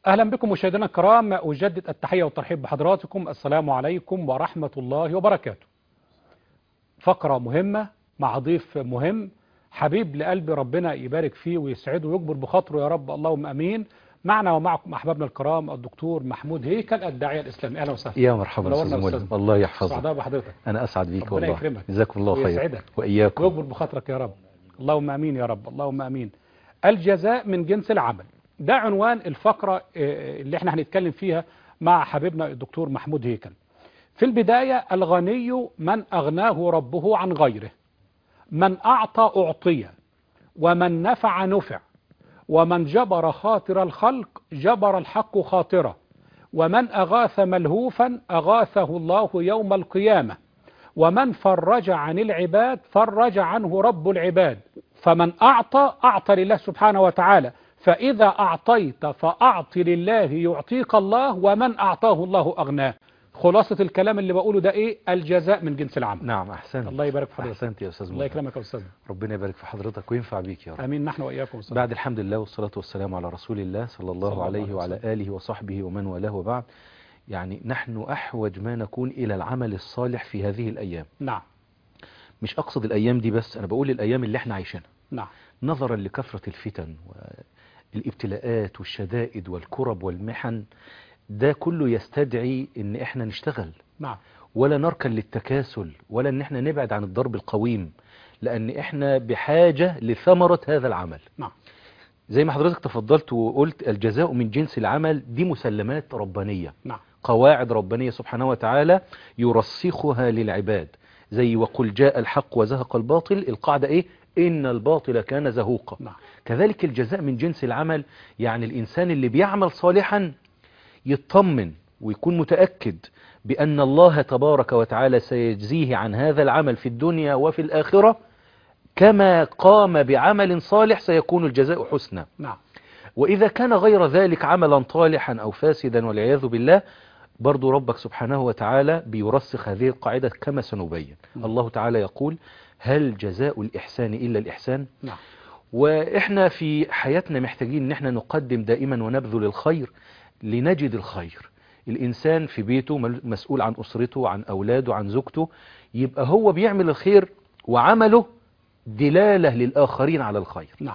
أهلا بكم مشاهدينا الكرام أجدد التحية والترحيب بحضراتكم السلام عليكم ورحمة الله وبركاته فقرة مهمة مع ضيف مهم حبيب لقلب ربنا يبارك فيه ويسعده ويكبر بخاطره يا رب اللهم أمين معنا ومعكم أحبابنا الكرام الدكتور محمود هيكل الداعية الإسلامي أهلا وسهلا يا مرحبا منورنا استاذ أستاذ. مولد الله يحفظك سعداء بحضرتك انا اسعد بيك ربنا والله يكرمك جزاكم الله خير ويسعدك. واياكم ويكبر بخاطرك يا رب اللهم امين يا رب اللهم امين الجزاء من جنس العمل ده عنوان الفقرة آه، اللي احنا هنتكلم فيها مع حبيبنا الدكتور محمود هيكل في البداية الغني من أغناه ربه عن غيره من أعطى أعطي ومن نفع نفع ومن جبر خاطر الخلق جبر الحق خاطره ومن أغاث ملهوفا أغاثه الله يوم القيامة ومن فرج عن العباد فرج عنه رب العباد فمن أعطى أعطى لله سبحانه وتعالى فإذا أعطيت فأعط لله يعطيك الله ومن أعطاه الله أغناه خلاصة الكلام اللي بقوله ده إيه الجزاء من جنس العمل نعم احسنت الله يبارك في حضرتك احسنت يا استاذ الله مولد يكرمك يا أستاذ ربنا يبارك في حضرتك وينفع بيك يا رب آمين نحن وإياكم أستاذ. بعد الحمد لله والصلاة والسلام على رسول الله صلى الله صلى الله عليه عليه وعلى آله وصحبه ومن والاه وبعد يعني نحن أحوج ما نكون إلى العمل الصالح في هذه الأيام نعم مش أقصد الأيام دي بس أنا بقول الأيام اللي احنا عايشينها نعم نظرا لكثرة الفتن والابتلاءات والشدائد والكرب والمحن ده كله يستدعي ان احنا نشتغل نعم ولا نركن للتكاسل ولا ان احنا نبعد عن الضرب القويم لان احنا بحاجة لثمرة هذا العمل نعم زي ما حضرتك تفضلت وقلت الجزاء من جنس العمل دي مسلمات ربانية نعم قواعد ربانية سبحانه وتعالى يرسخها للعباد زي وقل جاء الحق وزهق الباطل القاعدة ايه إن الباطل كان زهوقا نعم كذلك الجزاء من جنس العمل يعني الإنسان اللي بيعمل صالحا يطمن ويكون متأكد بأن الله تبارك وتعالى سيجزيه عن هذا العمل في الدنيا وفي الآخرة كما قام بعمل صالح سيكون الجزاء حسنا نعم وإذا كان غير ذلك عملا طالحا أو فاسدا والعياذ بالله برضو ربك سبحانه وتعالى بيرسخ هذه القاعدة كما سنبين نعم. الله تعالى يقول هل جزاء الإحسان إلا الإحسان نعم وإحنا في حياتنا محتاجين إن احنا نقدم دائما ونبذل الخير لنجد الخير الإنسان في بيته مل- مسؤول عن أسرته عن أولاده عن زوجته يبقى هو بيعمل الخير وعمله دلالة للآخرين على الخير نعم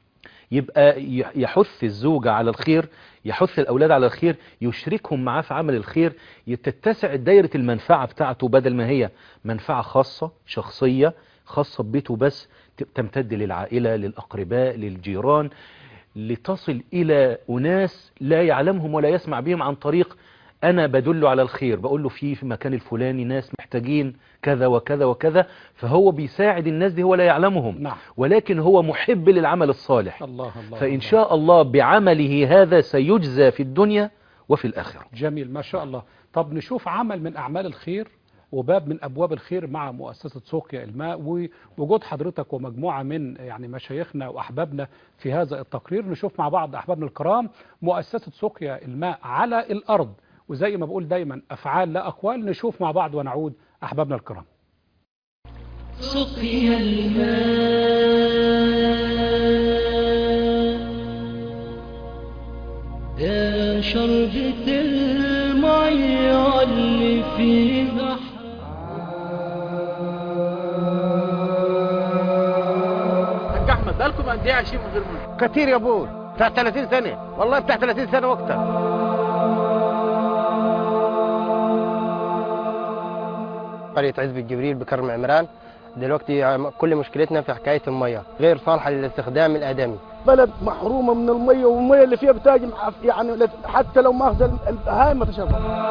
يبقى يح- يحث الزوجة على الخير يحث الأولاد على الخير يشركهم معاه في عمل الخير تتسع دايرة المنفعة بتاعته بدل ما هي منفعة خاصة شخصية خاصة ببيته بس ت- تمتد للعائلة للأقرباء للجيران لتصل إلى أناس لا يعلمهم ولا يسمع بهم عن طريق أنا بدله على الخير بقول له في في مكان الفلاني ناس محتاجين كذا وكذا وكذا فهو بيساعد الناس دي هو لا يعلمهم نعم ولكن هو محب للعمل الصالح الله الله فإن الله. شاء الله بعمله هذا سيجزى في الدنيا وفي الآخرة جميل ما شاء الله طب نشوف عمل من أعمال الخير وباب من أبواب الخير مع مؤسسة سوقيا الماء ووجود حضرتك ومجموعة من يعني مشايخنا وأحبابنا في هذا التقرير نشوف مع بعض أحبابنا الكرام مؤسسة سوقيا الماء على الأرض وزي ما بقول دايما أفعال لا أقوال نشوف مع بعض ونعود أحبابنا الكرام سقي الماء يا شربة المية اللي في بحر حاج احمد بقالكم قد ايه عايشين من غير ميه؟ كتير يا ابوي بتاع 30 سنة والله بتاع 30 سنة واكتر قرية عزب الجبريل بكرم عمران دلوقتي كل مشكلتنا في حكاية المية غير صالحة للاستخدام الآدمي بلد محرومة من المية والمية اللي فيها بتاجي معف- يعني لت- حتى لو ماخذ البهايم ما تشربها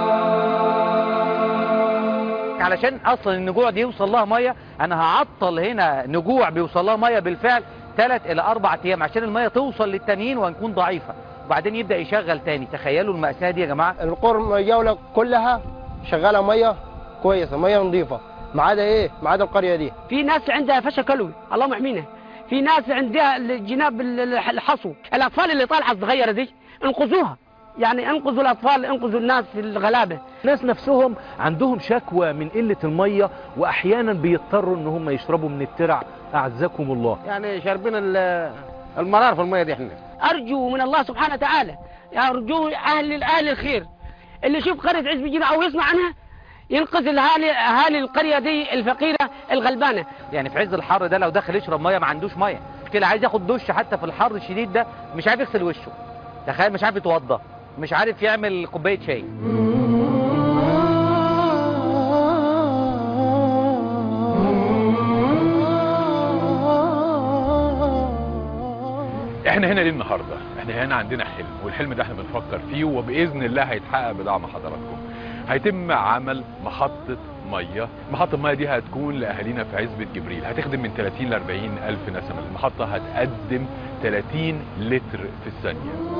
علشان اصلا النجوع دي يوصل لها ميه انا هعطل هنا نجوع بيوصل لها ميه بالفعل ثلاث الى اربع ايام عشان الميه توصل للتانيين ونكون ضعيفه وبعدين يبدا يشغل تاني تخيلوا المأساة دي يا جماعه القرى الجولة كلها شغالة مية كويسة مية نظيفة ما عدا ايه ما عدا القرية دي في ناس عندها فشل كلوي اللهم احمينا في ناس عندها الجناب الحصو الاطفال اللي طالعه الصغيره دي انقذوها يعني انقذوا الاطفال انقذوا الناس في الغلابه الناس نفسهم عندهم شكوى من قلة المية وأحيانا بيضطروا إن هم يشربوا من الترع أعزكم الله يعني شاربين ال- المرار في المية دي احنا ارجو من الله سبحانه وتعالى أرجو أهل أهل الخير اللي يشوف قرية عزب الجبال أو يسمع عنها ينقذ الأهالي أهالي القرية دي الفقيرة الغلبانة يعني في عز الحر ده لو دخل يشرب ميه ما عندوش ميه كده عايز ياخد دش حتى في الحر الشديد ده مش عارف يغسل وشه تخيل مش عارف يتوضى مش عارف يعمل كوبايه شاي احنا هنا ليه النهارده احنا هنا عندنا حلم والحلم ده احنا بنفكر فيه وباذن الله هيتحقق بدعم حضراتكم هيتم عمل محطه ميه محطه الميه دي هتكون لاهالينا في عزبه جبريل هتخدم من 30 ل 40 الف نسمه المحطه هتقدم 30 لتر في الثانيه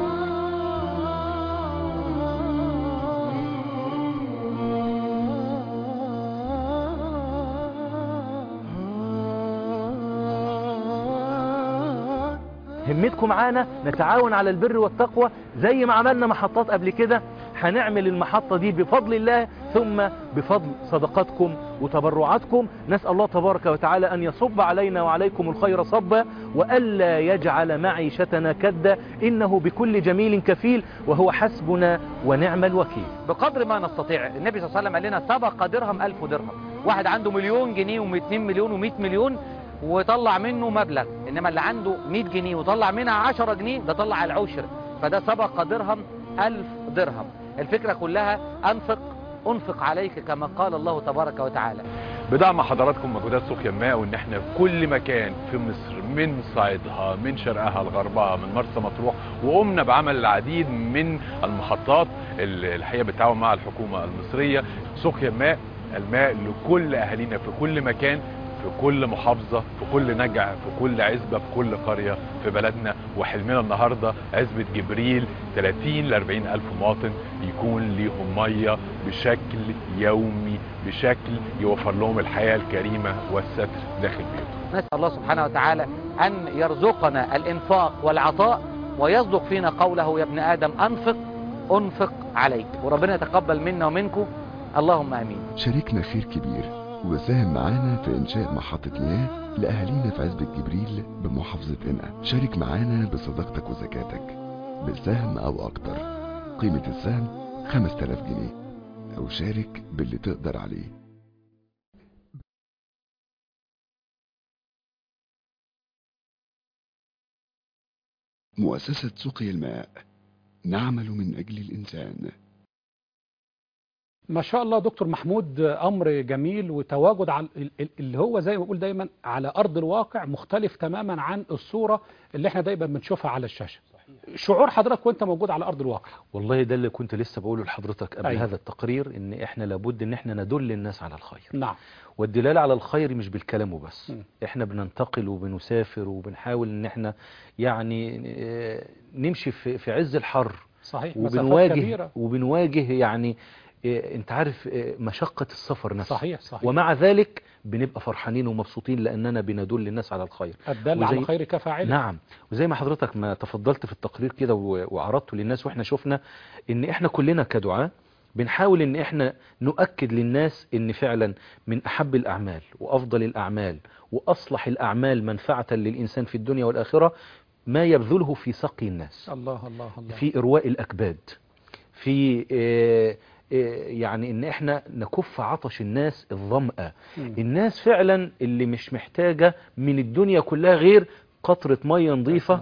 همتكم معانا نتعاون على البر والتقوى زي ما عملنا محطات قبل كده هنعمل المحطة دي بفضل الله ثم بفضل صدقاتكم وتبرعاتكم نسأل الله تبارك وتعالى أن يصب علينا وعليكم الخير صبا وألا يجعل معيشتنا كدا إنه بكل جميل كفيل وهو حسبنا ونعم الوكيل بقدر ما نستطيع النبي صلى الله عليه وسلم قال لنا سبق درهم ألف درهم واحد عنده مليون جنيه و2 مليون و100 مليون وطلع منه مبلغ انما اللي عنده 100 جنيه وطلع منها 10 جنيه ده طلع العشر فده سبق درهم 1000 درهم الفكرة كلها انفق انفق عليك كما قال الله تبارك وتعالى بدعم حضراتكم مجهودات سوق يماء وان احنا في كل مكان في مصر من صعيدها من شرقها لغربها من مرسى مطروح وقمنا بعمل العديد من المحطات اللي الحقيقه بالتعاون مع الحكومه المصريه سوق يماء الماء لكل اهالينا في كل مكان في كل محافظة في كل نجع في كل عزبة في كل قرية في بلدنا وحلمنا النهاردة عزبة جبريل 30 ل 40 ألف مواطن يكون ليهم مية بشكل يومي بشكل يوفر لهم الحياة الكريمة والستر داخل بيوتهم نسأل الله سبحانه وتعالى أن يرزقنا الإنفاق والعطاء ويصدق فينا قوله يا ابن آدم أنفق أنفق عليك وربنا يتقبل منا ومنكم اللهم آمين شاركنا خير كبير وساهم معانا في إنشاء محطة مياه لأهالينا في عزبة جبريل بمحافظة قنا شارك معانا بصداقتك وزكاتك بالسهم أو أكتر قيمة السهم 5000 جنيه أو شارك باللي تقدر عليه مؤسسة سقي الماء نعمل من أجل الإنسان ما شاء الله دكتور محمود امر جميل وتواجد على اللي هو زي ما بقول دايما على ارض الواقع مختلف تماما عن الصوره اللي احنا دايما بنشوفها على الشاشه شعور حضرتك وانت موجود على ارض الواقع والله ده اللي كنت لسه بقوله لحضرتك قبل أيوة. هذا التقرير ان احنا لابد ان احنا ندل الناس على الخير نعم والدلالة على الخير مش بالكلام وبس م. احنا بننتقل وبنسافر وبنحاول ان احنا يعني آه، نمشي في في عز الحر صحيح مسافات وبنواجه كبيره وبنواجه يعني آه، انت عارف آه، مشقة السفر نفسه صحيح صحيح ومع ذلك بنبقى فرحانين ومبسوطين لاننا بندل الناس على الخير الدل وزي- على الخير كفاعله نعم وزي ما حضرتك ما تفضلت في التقرير كده و- وعرضته للناس واحنا شفنا ان احنا كلنا كدعاة بنحاول ان احنا نؤكد للناس ان فعلا من احب الاعمال وافضل الاعمال واصلح الاعمال منفعة للانسان في الدنيا والاخرة ما يبذله في سقي الناس الله الله الله في إرواء الأكباد في آه، آه، يعني ان احنا نكف عطش الناس الظمأة مم. الناس فعلا اللي مش محتاجة من الدنيا كلها غير قطرة مية نظيفة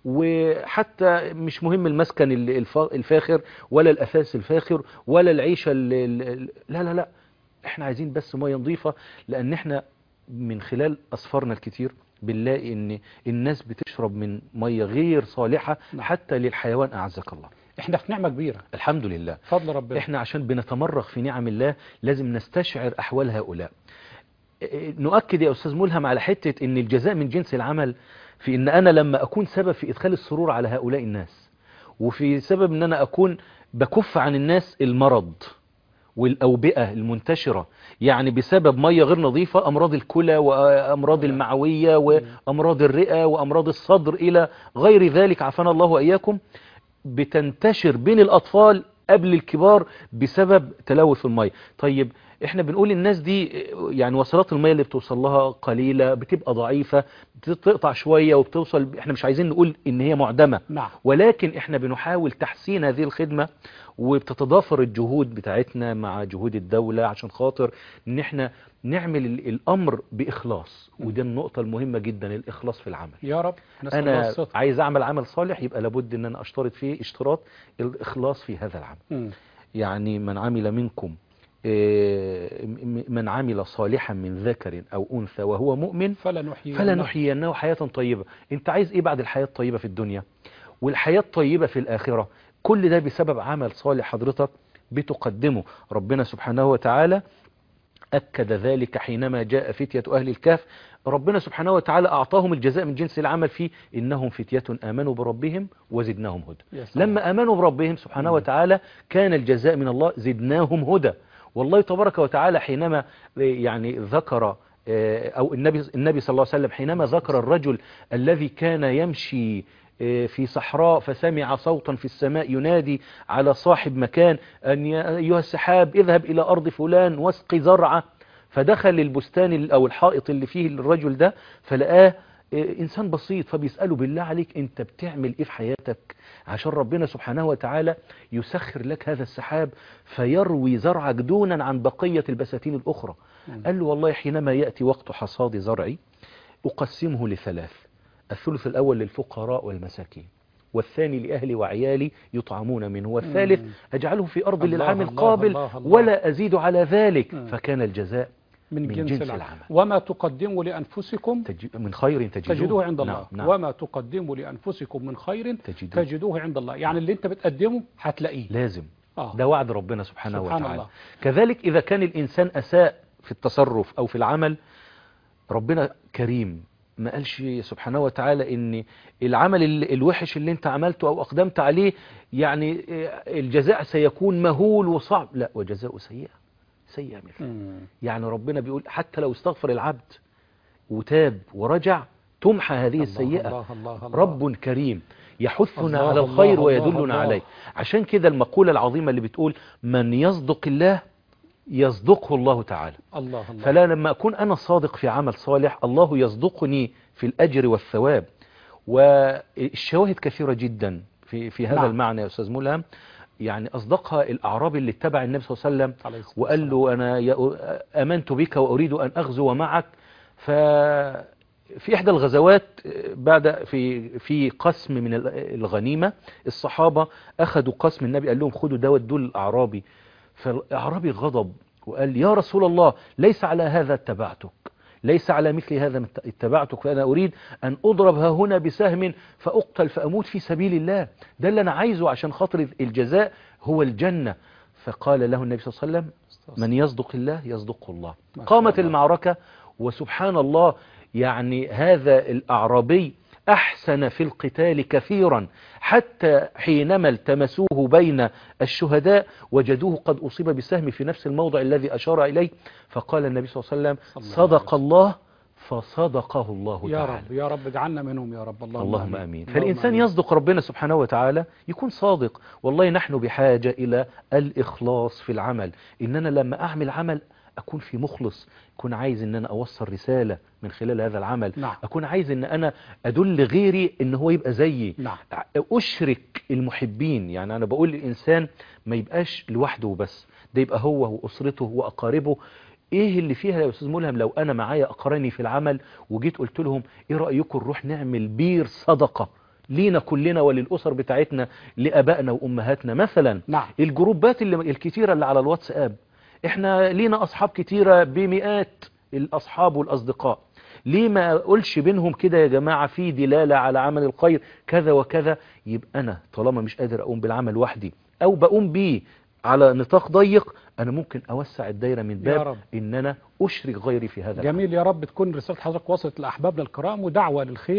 وحتى مش مهم المسكن ال- الف- الفاخر ولا الأثاث الفاخر ولا العيشة ال- ال- لا لا لا احنا عايزين بس مية نظيفة لأن احنا من خلال أسفارنا الكتير بنلاقي ان الناس بتشرب من مية غير صالحة نعم. حتى للحيوان أعزك الله احنا في نعمه كبيره الحمد لله فضل ربنا احنا عشان بنتمرغ في نعم الله لازم نستشعر احوال هؤلاء اه، نؤكد يا استاذ ملهم على حتة ان الجزاء من جنس العمل في ان انا لما اكون سبب في ادخال السرور على هؤلاء الناس وفي سبب ان انا اكون بكف عن الناس المرض والأوبئة المنتشرة يعني بسبب مية غير نظيفة أمراض الكلى وأمراض المعوية وأمراض الرئة وأمراض الصدر إلى غير ذلك عافانا الله وإياكم بتنتشر بين الأطفال قبل الكبار بسبب تلوث المية طيب احنا بنقول الناس دي يعني وصلات المية اللي بتوصل لها قليلة بتبقى ضعيفة بتقطع شوية وبتوصل احنا مش عايزين نقول ان هي معدمة نعم ولكن احنا بنحاول تحسين هذه الخدمة وبتتضافر الجهود بتاعتنا مع جهود الدولة عشان خاطر ان احنا نعمل ال- الامر باخلاص ودي النقطة المهمة جدا الاخلاص في العمل يا رب نسأل الله انا الصدق عايز اعمل عمل صالح يبقى لابد ان انا اشترط فيه اشتراط الاخلاص في هذا العمل مم. يعني من عمل منكم آه، م- من عمل صالحا من ذكر او انثى وهو مؤمن فلنحيي فلنحيينه حياة طيبة انت عايز ايه بعد الحياة الطيبة في الدنيا والحياة الطيبة في الاخرة كل ده بسبب عمل صالح حضرتك بتقدمه ربنا سبحانه وتعالى أكد ذلك حينما جاء فتية أهل الكهف ربنا سبحانه وتعالى أعطاهم الجزاء من جنس العمل فيه إنهم فتية آمنوا بربهم وزدناهم هدى يا سلام. لما آمنوا بربهم سبحانه وتعالى كان الجزاء من الله زدناهم هدى والله تبارك وتعالى حينما يعني ذكر آه، أو النبي النبي صلى الله عليه وسلم حينما ذكر الرجل الذي كان يمشي آه، في صحراء فسمع صوتا في السماء ينادي على صاحب مكان أن يا أيها السحاب اذهب إلى أرض فلان واسقي زرعه فدخل البستان ال- أو الحائط اللي فيه الرجل ده فلقاه آه، إنسان بسيط فبيسأله بالله عليك أنت بتعمل إيه في حياتك عشان ربنا سبحانه وتعالى يسخر لك هذا السحاب فيروي زرعك دونا عن بقية البساتين الأخرى قال له والله حينما يأتي وقت حصاد زرعي أقسمه لثلاث الثلث الأول للفقراء والمساكين والثاني لأهلي وعيالي يطعمون منه والثالث أجعله في أرض الله للعام الله القابل الله الله. ولا أزيد على ذلك مم. فكان الجزاء من, من جنس, جنس العمل. العمل. وما تقدموا لأنفسكم تج- من خير تجدوه, تجدوه عند الله نعم نعم وما تقدموا لأنفسكم من خير تجدوه. تجدوه عند الله يعني اللي انت بتقدمه هتلاقيه لازم آه. ده وعد ربنا سبحانه سبحان وتعالى الله. كذلك إذا كان الإنسان أساء في التصرف أو في العمل ربنا كريم ما قالش سبحانه وتعالى ان العمل ال- الوحش اللي انت عملته او اقدمت عليه يعني آه، الجزاء سيكون مهول وصعب لا وجزاء سيئة سيئة مثل مم. يعني ربنا بيقول حتى لو استغفر العبد وتاب ورجع تمحى هذه الله السيئة الله الله الله. رب كريم يحثنا الله على الله الخير الله ويدلنا الله. عليه عشان كده المقولة العظيمة اللي بتقول من يصدق الله يصدقه الله تعالى الله الله فلا لما أكون أنا صادق في عمل صالح الله يصدقني في الأجر والثواب والشواهد كثيرة جدا في, في هذا نعم. المعنى يا أستاذ ملهم يعني أصدقها الأعرابي اللي اتبع النبي صلى الله عليه وسلم عليه الصلاة وقال له أنا يا- آمنت بك وأريد أن أغزو معك ففي إحدى الغزوات بعد في في قسم من الغنيمة الصحابة أخذوا قسم النبي قال لهم خدوا دوت دول الأعرابي فالأعرابي غضب وقال يا رسول الله ليس على هذا اتبعتك ليس على مثل هذا اتبعتك فأنا أريد أن أضرب ها هنا بسهم فأقتل فأموت في سبيل الله ده اللي أنا عايزه عشان خاطر الجزاء هو الجنة فقال له النبي صلى الله عليه وسلم من يصدق الله يصدقه الله ما شاء قامت الله. المعركة وسبحان الله يعني هذا الأعرابي أحسن في القتال كثيرا حتى حينما التمسوه بين الشهداء وجدوه قد أصيب بسهم في نفس الموضع الذي أشار إليه فقال النبي صلى الله عليه وسلم صلى الله عليه صدق الله فصدقه الله يا تعالى رب يا رب اجعلنا منهم يا رب اللهم, اللهم امين اللهم فالانسان آمين. يصدق ربنا سبحانه وتعالى يكون صادق والله نحن بحاجه الى الاخلاص في العمل ان انا لما اعمل عمل اكون في مخلص اكون عايز ان انا اوصل رساله من خلال هذا العمل نعم. اكون عايز ان انا ادل غيري ان هو يبقى زيي نعم اشرك المحبين يعني انا بقول للانسان ما يبقاش لوحده بس ده يبقى هو واسرته واقاربه ايه اللي فيها يا استاذ ملهم لو انا معايا اقراني في العمل وجيت قلت لهم ايه رايكم نروح نعمل بير صدقه لينا كلنا وللاسر بتاعتنا لابائنا وامهاتنا مثلا نعم الجروبات اللي الكتيره اللي على الواتساب احنا لينا اصحاب كتيره بمئات الاصحاب والاصدقاء ليه ما اقولش بينهم كده يا جماعه في دلاله على عمل الخير كذا وكذا يبقى انا طالما مش قادر اقوم بالعمل وحدي او بقوم بيه على نطاق ضيق انا ممكن اوسع الدايره من يا باب رب. ان انا اشرك غيري في هذا العمل. جميل يا رب تكون رسالة حضرتك وصلت لأحبابنا الكرام ودعوة للخير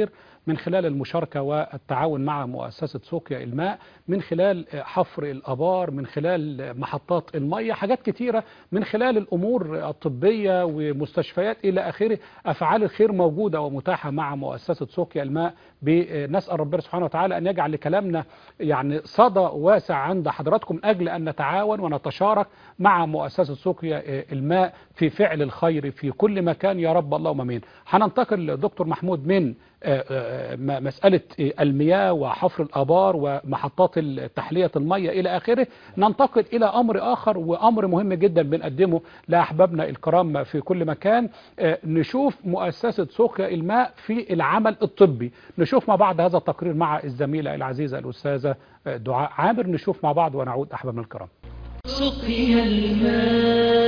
من خلال المشاركة والتعاون مع مؤسسة سوقيا الماء من خلال حفر الآبار من خلال محطات المية حاجات كتيرة من خلال الأمور الطبية ومستشفيات إلى آخره أفعال الخير موجودة ومتاحة مع مؤسسة سوقيا الماء نسأل ربنا سبحانه وتعالى أن يجعل لكلامنا يعني صدى واسع عند حضراتكم من أجل أن نتعاون ونتشارك مع مؤسسة سوقيا الماء في فعل الخير في كل مكان يا رب اللهم امين هننتقل دكتور محمود من مسألة المياه وحفر الآبار ومحطات تحلية المية إلى آخره ننتقل إلى أمر آخر وأمر مهم جدا بنقدمه لأحبابنا الكرام في كل مكان نشوف مؤسسة سوقيا الماء في العمل الطبي نشوف مع بعض هذا التقرير مع الزميلة العزيزة الأستاذة دعاء عامر نشوف مع بعض ونعود أحبابنا الكرام سقي الماء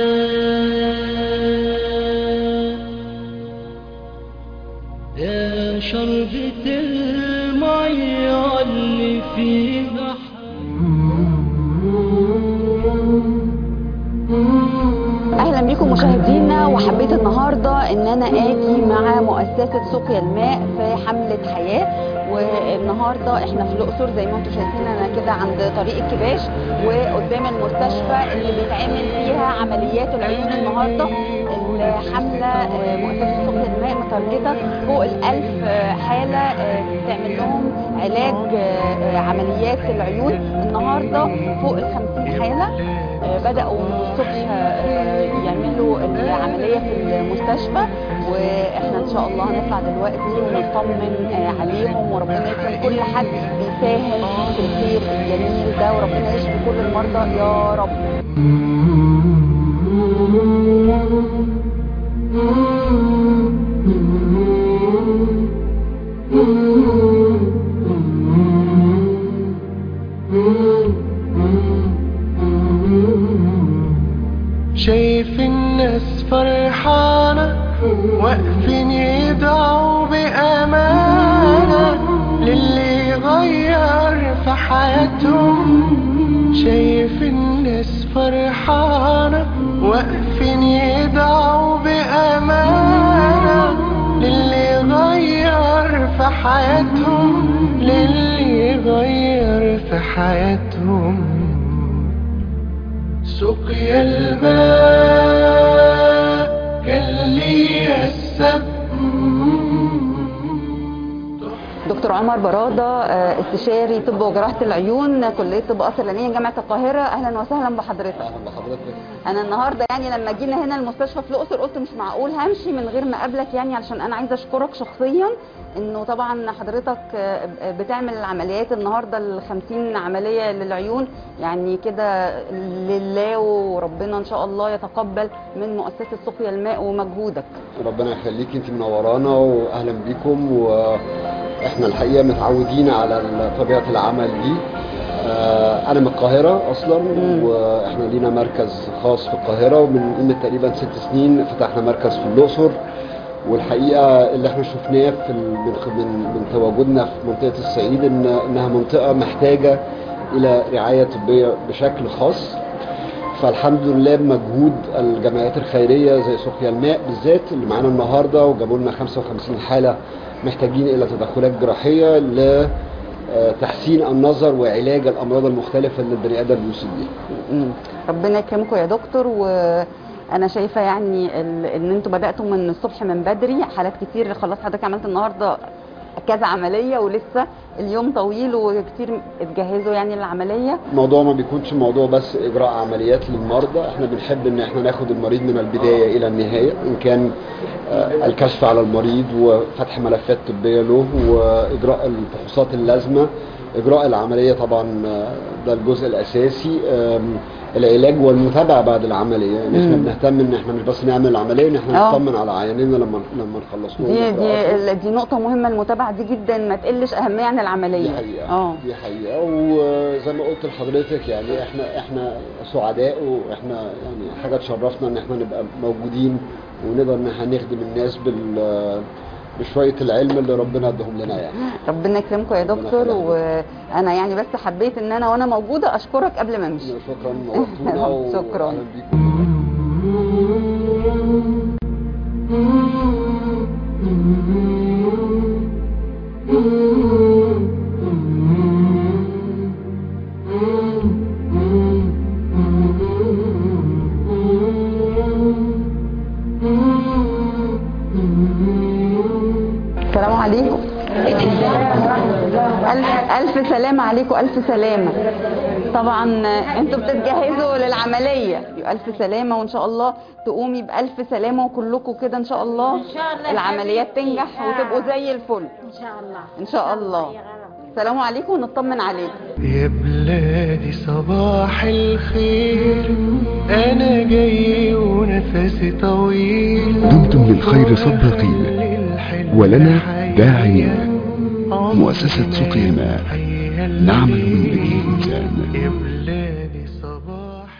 يا شربة المية اللي فيها اهلا بكم مشاهدينا وحبيت النهارده ان انا اجي مع مؤسسه سقيا الماء في حمله حياه والنهارده احنا في الاقصر زي ما انتم شايفين انا كده عند طريق الكباش وقدام المستشفى اللي بيتعمل فيها عمليات العيون النهارده الحمله مؤسسه سقيا الماء متارجته فوق الألف حاله تعمل لهم علاج عمليات العيون النهارده فوق ال 50 حاله بدأوا الصبح يعملوا العملية في المستشفى واحنا ان شاء الله هنطلع دلوقتي ونطمن عليهم وربنا يكرم كل حد بيساهم في الخير الجميل ده وربنا يشفي كل المرضى يا رب شايف الناس فرحانة واقفين يدعوا بأمانة للي غير في حياتهم شايف الناس فرحانة واقفين يدعوا بأمانة للي غير في حياتهم للي غير في حياتهم سقيا الماء كان لي السبب دكتور عمر برادة استشاري طب وجراحة العيون كلية طب قصر العينية جامعة القاهرة أهلا وسهلا بحضرتك اهلا بحضرتك أنا النهاردة يعني لما جينا هنا المستشفى في الأقصر قلت مش معقول همشي من غير ما أقابلك يعني علشان أنا عايزة أشكرك شخصيا إنه طبعا حضرتك بتعمل العمليات النهاردة ال 50 عملية للعيون يعني كده لله وربنا إن شاء الله يتقبل من مؤسسة سقيا الماء ومجهودك ربنا يخليك انت منورانا واهلا بيكم واحنا الحقيقه متعودين على طبيعه العمل دي آه، انا من القاهره اصلا واحنا لينا مركز خاص في القاهره ومن قيمه تقريبا ست سنين فتحنا مركز في الاقصر والحقيقه اللي احنا شفناه في ال- من من من تواجدنا في منطقه الصعيد ان انها منطقه محتاجه الى رعايه طبيه بشكل خاص فالحمد لله بمجهود الجمعيات الخيريه زي سقيا الماء بالذات اللي معانا النهارده وجابوا لنا 55 حاله محتاجين الى تدخلات جراحيه لتحسين النظر وعلاج الامراض المختلفه اللي البني ادم بيصيب بيها. مم. ربنا يكرمكم يا دكتور وانا شايفه يعني ال- ان انتوا بداتوا من الصبح من بدري حالات كتير خلاص حضرتك عملت النهارده كذا عمليه ولسه اليوم طويل وكتير اتجهزوا يعني للعمليه الموضوع ما بيكونش موضوع بس اجراء عمليات للمرضى احنا بنحب ان احنا ناخد المريض من البدايه الى النهايه ان كان آه، الكشف على المريض وفتح ملفات طبيه له واجراء الفحوصات اللازمه اجراء العمليه طبعا آه، ده الجزء الاساسي آم، العلاج والمتابعه بعد العمليه يعني احنا مم. بنهتم ان احنا مش بس نعمل العمليه ان احنا آه. نطمن على عيانينا لما لما نخلص لهم دي الإجراءات. دي دي نقطه مهمه المتابعه دي جدا ما تقلش اهميه عن العمليه دي حقيقة اه دي حقيقة وزي ما قلت لحضرتك يعني احنا احنا سعداء واحنا يعني حاجة تشرفنا ان احنا نبقى موجودين ونقدر ان احنا نخدم الناس بال بشوية العلم اللي ربنا ادهم لنا يعني ربنا يكرمكم يا دكتور وانا يعني بس حبيت ان انا وانا موجوده اشكرك قبل ما امشي شكرا نورتونا شكرا وأهلا بيكم ألف سلامة عليكم ألف سلامة طبعا آه، انتوا بتتجهزوا للعملية ألف سلامة وإن شاء الله تقومي بألف سلامة وكلكم كده إن شاء الله إن شاء الله العمليات حبيبتي. تنجح آه. وتبقوا زي الفل ان شاء الله إن شاء الله السلام عليكم ونطمن عليكم يا بلادي صباح الخير انا جاي ونفسي طويل دمتم للخير سباقين ولنا داعين مؤسسة سقي الماء نعمل من أجل الإنسان يا بلادي صباح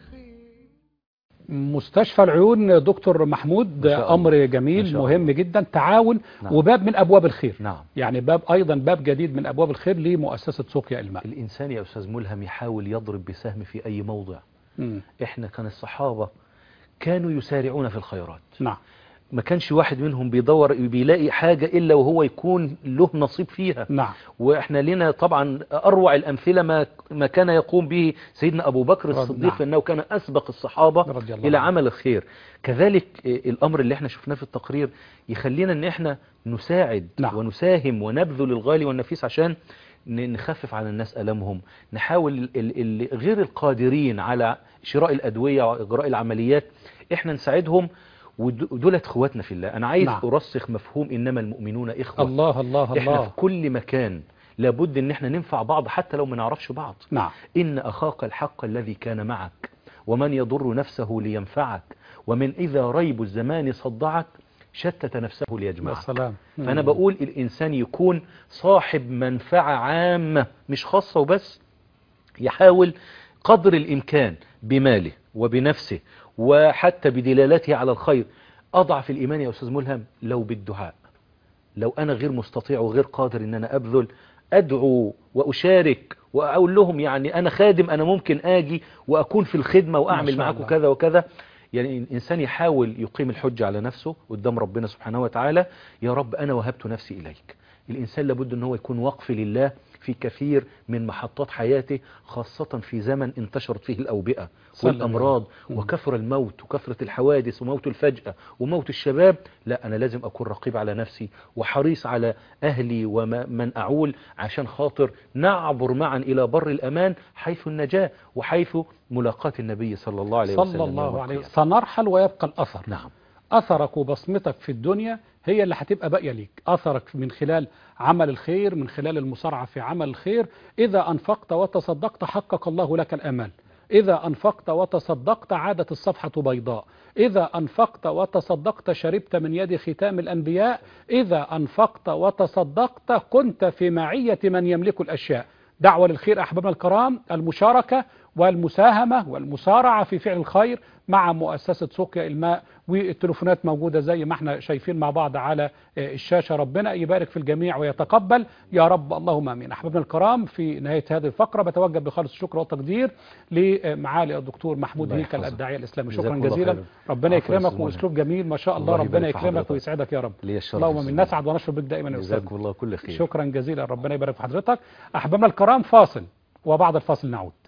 مستشفى العيون دكتور محمود ما شاء الله. امر ما جميل شاء مهم جدا تعاون نعم. وباب من ابواب الخير نعم يعني باب ايضا باب جديد من ابواب الخير لمؤسسه سقيا الماء الإنسان يا أستاذ ملهم يحاول يضرب بسهم في أي موضع مم. إحنا كان الصحابة كانوا يسارعون في الخيرات نعم ما كانش واحد منهم بيدور بيلاقي حاجة إلا وهو يكون له نصيب فيها نعم وإحنا لنا طبعا أروع الأمثلة ما ما كان يقوم به سيدنا أبو بكر رضي- الصديق نعم. لأنه كان أسبق الصحابة رضي الله إلى عنه. عمل الخير كذلك آه، الأمر اللي احنا شفناه في التقرير يخلينا أن احنا نساعد نعم. ونساهم ونبذل الغالي والنفيس عشان ن- نخفف على الناس ألمهم نحاول ال- ال- ال- غير القادرين على شراء الأدوية وإجراء العمليات احنا نساعدهم ود- ودولت اخواتنا في الله انا عايز نعم. ارسخ مفهوم انما المؤمنون اخوه الله الله احنا الله في كل مكان لابد ان احنا ننفع بعض حتى لو ما نعرفش بعض نعم ان اخاك الحق الذي كان معك ومن يضر نفسه لينفعك ومن اذا ريب الزمان صدعك شتت نفسه يا ليجمعك سلام فانا مم. بقول الانسان يكون صاحب منفعة عامة مش خاصة وبس يحاول قدر الإمكان بماله وبنفسه وحتى بدلالته على الخير أضعف الإيمان يا أستاذ ملهم لو بالدعاء لو أنا غير مستطيع وغير قادر إن أنا أبذل أدعو وأشارك وأقول لهم يعني أنا خادم أنا ممكن آجي وأكون في الخدمة ما وأعمل شاء معاكم الله. كذا وكذا يعني الإنسان يحاول يقيم الحجة على نفسه قدام ربنا سبحانه وتعالى يا رب أنا وهبت نفسي إليك الإنسان لابد أن هو يكون وقف لله في كثير من محطات حياته خاصة في زمن انتشرت فيه الأوبئة صلى الله. والأمراض مم. وكثر الموت وكثرة الحوادث وموت الفجأة وموت الشباب لا أنا لازم أكون رقيب على نفسي وحريص على أهلي ومن أعول عشان خاطر نعبر معا إلى بر الأمان حيث النجاة وحيث ملاقاة النبي صلى الله عليه وسلم صلى الله يوم عليه القيامة. وسلم سنرحل ويبقى الأثر نعم أثرك وبصمتك في الدنيا هي اللي هتبقى باقية ليك أثرك من خلال عمل الخير من خلال المسارعة في عمل الخير إذا أنفقت وتصدقت حقق الله لك الأمل إذا أنفقت وتصدقت عادت الصفحة بيضاء إذا أنفقت وتصدقت شربت من يد ختام الأنبياء إذا أنفقت وتصدقت كنت في معية من يملك الأشياء دعوة للخير أحبابنا الكرام المشاركة والمساهمة والمسارعة في فعل الخير مع مؤسسة سقيا الماء والتليفونات موجودة زي ما احنا شايفين مع بعض على آه، الشاشة ربنا يبارك في الجميع ويتقبل يا رب اللهم امين احبابنا الكرام في نهاية هذه الفقرة بتوجه بخالص الشكر والتقدير لمعالي الدكتور محمود الله هيكل يحفظك. الداعية الاسلامي جزاكم شكرا الله جزيلا خيرا. ربنا عفوا يا يكرمك أستاذ واسلوب جميل ما شاء الله الله ربنا يبارك في يكرمك حضرتك. ويسعدك يا رب لي الشرف اللهم يا من سيدي. نسعد ونشكر بك دائما يا استاذ جزاكم الله كل خير شكرا جزيلا ربنا يبارك في حضرتك احبابنا الكرام فاصل وبعد الفاصل نعود